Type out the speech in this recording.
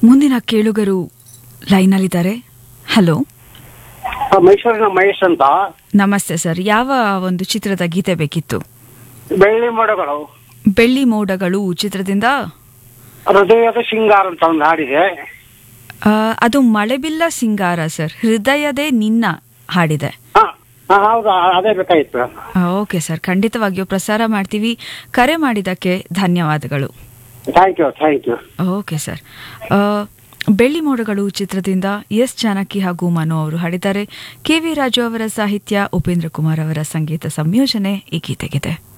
ಮುಂದಿನ ಕೇಳುಗರು ಲೈನಲ್ಲಿದ್ದಾರೆ ಹಲೋ ಆ, ಮೈಸೂರಿನ ಮಹೇಶ್ ಅಂತ ನಮಸ್ತೆ ಸರ್ ಯಾವ ಒಂದು ಚಿತ್ರದ ಗೀತೆ ಬೇಕಿತ್ತು ಬೆಳ್ಳಿ ಮೋಡಗಳು ಬೆಳ್ಳಿ ಮೋಡಗಳು ಚಿತ್ರದಿಂದ ಹೃದಯದ ಶೃಂಗಾರ ಅಂತ ಒಂದು ಹಾಡಿದೆ ಆ, ಅದು ಮಳೆಬಿಲ್ಲ ಸಿಂಗಾರ ಸರ್ ಹೃದಯದೇ ನಿನ್ನ ಹಾಡಿದೆ ಹಾ ಹಾ, ಹೌದು ಅದೇ ಬೇಕಾಗಿತ್ತು ಆ, ಓಕೆ ಸರ್ ಖಂಡಿತವಾಗಿಯೂ ಪ್ರಸಾರ ಮಾಡ್ತೀವಿ ಕರೆ ಮಾಡಿದ್ದಕ್ಕೆ ಧನ್ಯವಾದಗಳು thank you thank you okay sir ಆ, ಬೆಳ್ಳಿ ಮೋಡಗಳು ಚಿತ್ರದಿಂದ ಎಸ್ ಜಾನಕಿ ಹಾಗೂ ಮನು ಅವರು ಹಾಡಿದ್ದಾರೆ ಕೆ ವಿ ರಾಜು ಅವರ ಸಾಹಿತ್ಯ ಉಪೇಂದ್ರ ಕುಮಾರ್ ಅವರ ಸಂಗೀತ ಸಂಯೋಜನೆ ಈ ಗೀತೆಗಿದೆ